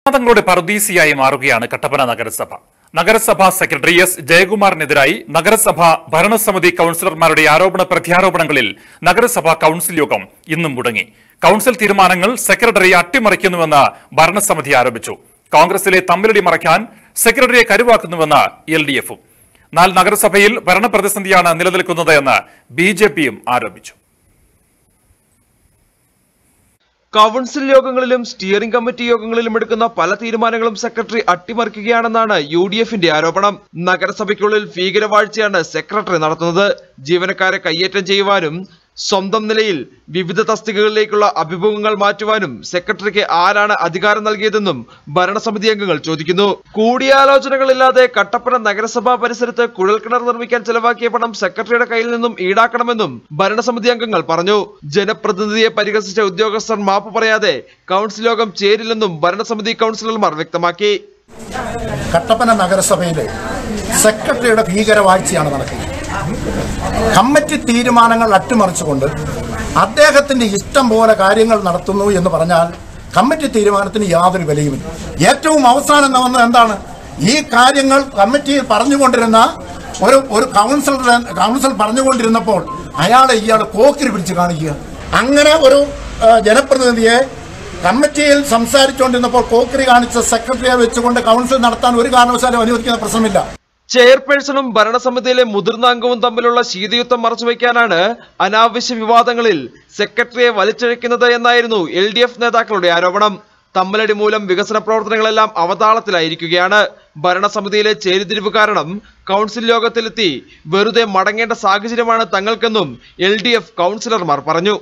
വിവാദങ്ങളുടെ പറുദീസിയായി മാറുകയാണ് കട്ടപ്പന നഗരസഭ നഗരസഭാ സെക്രട്ടറി എസ് ജയകുമാറിനെതിരായി നഗരസഭ ഭരണസമിതി കൌൺസിലർമാരുടെ ആരോപണ പ്രത്യാരോപണങ്ങളിൽ നഗരസഭാ കൌൺസിൽ യോഗം ഇന്നും മുടങ്ങി കൌൺസിൽ തീരുമാനങ്ങൾ സെക്രട്ടറി അട്ടിമറിക്കുന്നുവെന്ന് ഭരണസമിതി ആരോപിച്ചു കോൺഗ്രസിലെ തമ്മിലടി മറയ്ക്കാൻ സെക്രട്ടറിയെ കരുവാക്കുന്നുവെന്ന് എൽ ഡി എഫും എന്നാൽ നഗരസഭയിൽ ഭരണപ്രതിസന്ധിയാണ് നിലനിൽക്കുന്നത് എന്ന് ബി ജെ പിയും ആരോപിച്ചു കൗൺസിൽ യോഗങ്ങളിലും സ്റ്റിയറിംഗ് കമ്മിറ്റി യോഗങ്ങളിലും എടുക്കുന്ന പല തീരുമാനങ്ങളും സെക്രട്ടറി അട്ടിമറിക്കുകയാണെന്നാണ് യു ഡി എഫിന്റെ ആരോപണം നഗരസഭയ്ക്കുള്ളിൽ ഭീകരവാഴ്ചയാണ് സെക്രട്ടറി നടത്തുന്നത് ജീവനക്കാരെ കയ്യേറ്റം ചെയ്യുവാനും സ്വന്തം നിലയിൽ വിവിധ തസ്തികകളിലേക്കുള്ള അഭിമുഖങ്ങൾ മാറ്റുവാനും സെക്രട്ടറിക്ക് ആരാണ് അധികാരം നൽകിയതെന്നും ഭരണസമിതി അംഗങ്ങൾ ചോദിക്കുന്നു കൂടിയാലോചനകളില്ലാതെ കട്ടപ്പന നഗരസഭാ പരിസരത്ത് കുഴൽക്കിണർ നിർമ്മിക്കാൻ ചെലവാക്കിയ പണം സെക്രട്ടറിയുടെ കയ്യിൽ നിന്നും ഈടാക്കണമെന്നും ഭരണസമിതി അംഗങ്ങൾ പറഞ്ഞു ജനപ്രതിനിധിയെ പരിഹസിച്ച ഉദ്യോഗസ്ഥർ മാപ്പ് പറയാതെ കൗൺസിൽ യോഗം ചേരില്ലെന്നും ഭരണസമിതി കൗൺസിലർമാർ വ്യക്തമാക്കി കട്ടപ്പന നഗരസഭയിലെ സെക്രട്ടറിയുടെ ഭീകരവാഴ്ചയാണ് നടക്കുന്നത് കമ്മിറ്റി തീരുമാനങ്ങൾ അട്ടിമറിച്ചുകൊണ്ട് അദ്ദേഹത്തിന്റെ ഇഷ്ടം പോലെ കാര്യങ്ങൾ നടത്തുന്നു എന്ന് പറഞ്ഞാൽ കമ്മിറ്റി തീരുമാനത്തിന് യാതൊരു വിലയുമില്ല ഏറ്റവും അവസാനം വന്നത് എന്താണ് ഈ കാര്യങ്ങൾ കമ്മിറ്റിയിൽ പറഞ്ഞുകൊണ്ടിരുന്ന ഒരു ഒരു കൗൺസിലർ കൗൺസിൽ പറഞ്ഞുകൊണ്ടിരുന്നപ്പോൾ അയാളെ ഇയാൾ പോക്കിരി പിടിച്ച് കാണിക്കുക അങ്ങനെ ഒരു ആ, ജനപ്രതിനിധിയെ കമ്മിറ്റിയിൽ സംസാരിച്ചുകൊണ്ടിരുന്നപ്പോൾ പോക്കിരി കാണിച്ച സെക്രട്ടറിയെ വെച്ചുകൊണ്ട് കൗൺസിൽ നടത്താൻ ഒരു കാരണവശാലും അനുവദിക്കുന്ന പ്രശ്നമില്ല ചെയർപേഴ്സണും ഭരണസമിതിയിലെ മുതിർന്ന അംഗവും തമ്മിലുള്ള ശീതയുദ്ധം മറച്ചുവെക്കാനാണ് അനാവശ്യ വിവാദങ്ങളിൽ സെക്രട്ടറിയെ വലിച്ചഴിക്കുന്നത് എന്നായിരുന്നു എൽ ഡി എഫ് നേതാക്കളുടെ ആരോപണം തമ്മിലടി മൂലം വികസന പ്രവർത്തനങ്ങളെല്ലാം അവതാളത്തിലായിരിക്കുകയാണ് ഭരണസമിതിയിലെ ചേരിതിരിവ് കാരണം കൗൺസിൽ യോഗത്തിലെത്തി വെറുതെ മടങ്ങേണ്ട സാഹചര്യമാണ് തങ്ങൾക്കെന്നും എൽ ഡി എഫ് കൗൺസിലർമാർ പറഞ്ഞു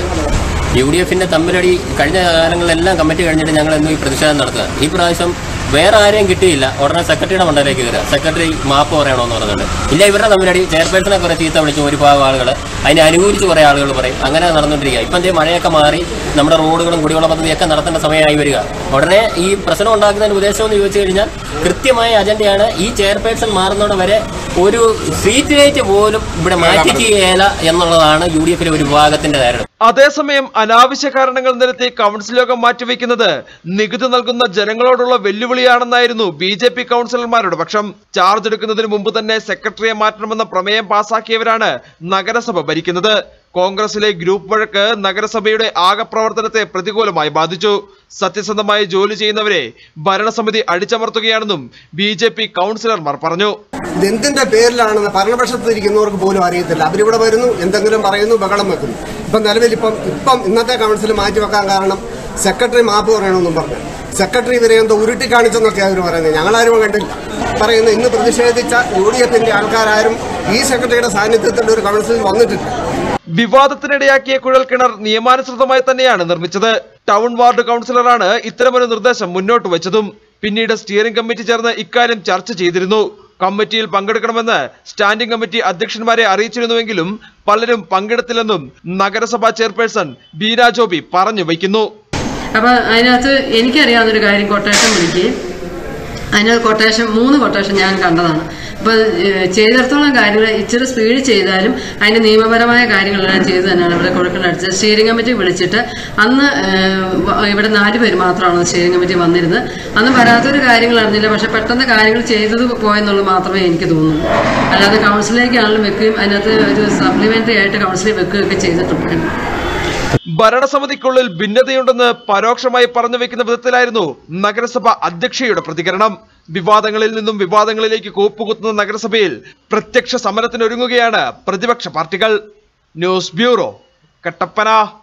യു ഡി എഫിന്റെ തമ്മിലടി കഴിഞ്ഞ കാലങ്ങളിലെല്ലാം കമ്മിറ്റി കഴിഞ്ഞിട്ട് ഞങ്ങൾ എന്നും ഈ പ്രതിഷേധം നടത്തുക ഈ പ്രാവശ്യം വേറെ ആരെയും കിട്ടിയില്ല ഉടനെ സെക്രട്ടറിയുടെ മണ്ടയിലേക്ക് കയറുക സെക്രട്ടറി മാപ്പ് പറയണമെന്ന് പറഞ്ഞിട്ട് ഇല്ല ഇവരുടെ തമ്മിലടി ചെയർപേഴ്സണെ കുറെ ചീത്ത വിളിച്ചു ഒരു ഭാഗം ആളുകൾ അതിനെ അനുകൂലിച്ച് കുറെ ആളുകൾ പറയും അങ്ങനെ നടന്നുകൊണ്ടിരിക്കുക ഇപ്പം എന്തേ മഴയൊക്കെ മാറി നമ്മുടെ റോഡുകളും കുടിവെള്ള പദ്ധതിയൊക്കെ നടത്തേണ്ട സമയമായി വരിക ഉടനെ ഈ പ്രശ്നം ഉണ്ടാക്കുന്നതിന് ഉദ്ദേശം എന്ന് ചോദിച്ചു കഴിഞ്ഞാൽ കൃത്യമായ അജണ്ടയാണ് ഈ ചെയർപേഴ്സൺ മാറുന്നതോടെ വരെ ഒരു സീറ്റ് റേറ്റ് പോലും ഇവിടെ മാറ്റിക്കുകയില്ല എന്നുള്ളതാണ് യു ഡി എഫിലെ ഒരു വിഭാഗത്തിന്റെ ധാരണ അതേസമയം അനാവശ്യ കാരണങ്ങൾ നിരത്തി കൗൺസിൽ യോഗം മാറ്റിവെക്കുന്നത് നികുതി നൽകുന്ന ജനങ്ങളോടുള്ള വെല്ലുവിളിയാണെന്നായിരുന്നു ബി ജെ പി കൗൺസിലർമാരുടെ പക്ഷം ചാർജ് എടുക്കുന്നതിന് മുമ്പ് തന്നെ സെക്രട്ടറിയെ മാറ്റണമെന്ന പ്രമേയം പാസാക്കിയവരാണ് നഗരസഭ ഭരിക്കുന്നത് കോൺഗ്രസിലെ ഗ്രൂപ്പ് വഴക്ക് നഗരസഭയുടെ ആകെ പ്രവർത്തനത്തെ പ്രതികൂലമായി ബാധിച്ചു സത്യസന്ധമായി ജോലി ചെയ്യുന്നവരെ ഭരണസമിതി അടിച്ചമർത്തുകയാണെന്നും ബി ജെ പി കൗൺസിലർമാർ പറഞ്ഞു ഇതെന്തിന്റെ പേരിലാണെന്ന് ഭരണപക്ഷത്ത് ഇരിക്കുന്നവർക്ക് പോലും അറിയത്തില്ല അവരിവിടെ വരുന്നു എന്തെങ്കിലും പറയുന്നു ബഹളം വെക്കുന്നു ഇപ്പം നിലവിൽ ഇപ്പം ഇപ്പം ഇന്നത്തെ കൗൺസിൽ മാറ്റിവെക്കാൻ കാരണം സെക്രട്ടറി മാപ്പ് പറയണമെന്നും പറഞ്ഞു സെക്രട്ടറി ഇവരെ എന്തോ ഉരുട്ടി കാണിച്ചെന്നൊക്കെ അവർ പറയുന്നത് ഞങ്ങളാരും കണ്ടില്ല പറയുന്നു ഇന്ന് പ്രതിഷേധിച്ച യു ഡി എഫിന്റെ ആൾക്കാരും ഈ സെക്രട്ടറിയുടെ സാന്നിധ്യത്തിൽ ഒരു കൗൺസിൽ വന്നിട്ടില്ല വിവാദത്തിനിടയാക്കിയ കുഴൽക്കിണർ നിയമാനുസൃതമായി തന്നെയാണ് നിർമ്മിച്ചത് ടൗൺ വാർഡ് കൗൺസിലറാണ് ഇത്തരമൊരു നിർദ്ദേശം മുന്നോട്ട് വെച്ചതും പിന്നീട് സ്റ്റിയറിംഗ് കമ്മിറ്റി ചേർന്ന് ഇക്കാര്യം ചർച്ച ചെയ്തിരുന്നു കമ്മിറ്റിയിൽ പങ്കെടുക്കണമെന്ന് സ്റ്റാൻഡിംഗ് കമ്മിറ്റി അധ്യക്ഷന്മാരെ അറിയിച്ചിരുന്നുവെങ്കിലും പലരും പങ്കെടുത്തില്ലെന്നും നഗരസഭാ ചെയർപേഴ്സൺ ബീന ജോബി പറഞ്ഞു വയ്ക്കുന്നു അപ്പോൾ അതിനകത്ത് എനിക്കറിയാവുന്നൊരു കാര്യം കൊട്ടേഷൻ വിളിക്കുകയും അതിനകത്ത് കൊട്ടേഷൻ മൂന്ന് കൊട്ടേഷൻ ഞാൻ കണ്ടതാണ് അപ്പോൾ ചെയ്തിടത്തോളം കാര്യങ്ങൾ ഇച്ചിരി സ്പീഡ് ചെയ്താലും അതിൻ്റെ നിയമപരമായ കാര്യങ്ങളെല്ലാം ചെയ്ത് തന്നെയാണ് ഇവിടെ കൊടുക്കേണ്ടത് സ്റ്റിയറിംഗ് കമ്മിറ്റി വിളിച്ചിട്ട് അന്ന് ഏഹ്, വ- ഇവിടെ നാല് പേര് മാത്രമാണ് സ്റ്റിയറിംഗ് കമ്മിറ്റി വന്നിരുന്നത് അന്ന് വരാത്തൊരു കാര്യങ്ങൾ അറിഞ്ഞില്ല പക്ഷെ പെട്ടെന്ന് കാര്യങ്ങൾ ചെയ്തത് പോയെന്നുള്ളത് മാത്രമേ എനിക്ക് തോന്നുന്നു അല്ലാതെ കൗൺസിലേക്കാണെങ്കിലും വെക്കുകയും അതിനകത്ത് ഒരു സപ്ലിമെൻ്ററി ആയിട്ട് കൗൺസിലിൽ വെക്കുകയൊക്കെ ചെയ്തിട്ടുണ്ടായിരുന്നു ഭരണസമിതിക്കുള്ളിൽ ഭിന്നതയുണ്ടെന്ന് പരോക്ഷമായി പറഞ്ഞു വെക്കുന്ന വിധത്തിലായിരുന്നു നഗരസഭ അധ്യക്ഷയുടെ പ്രതികരണം വിവാദങ്ങളിൽ നിന്നും വിവാദങ്ങളിലേക്ക് കൂപ്പുകുത്തുന്ന നഗരസഭയിൽ പ്രത്യക്ഷ സമരത്തിനൊരുങ്ങുകയാണ് പ്രതിപക്ഷ പാർട്ടികൾ ന്യൂസ് ബ്യൂറോ കട്ടപ്പന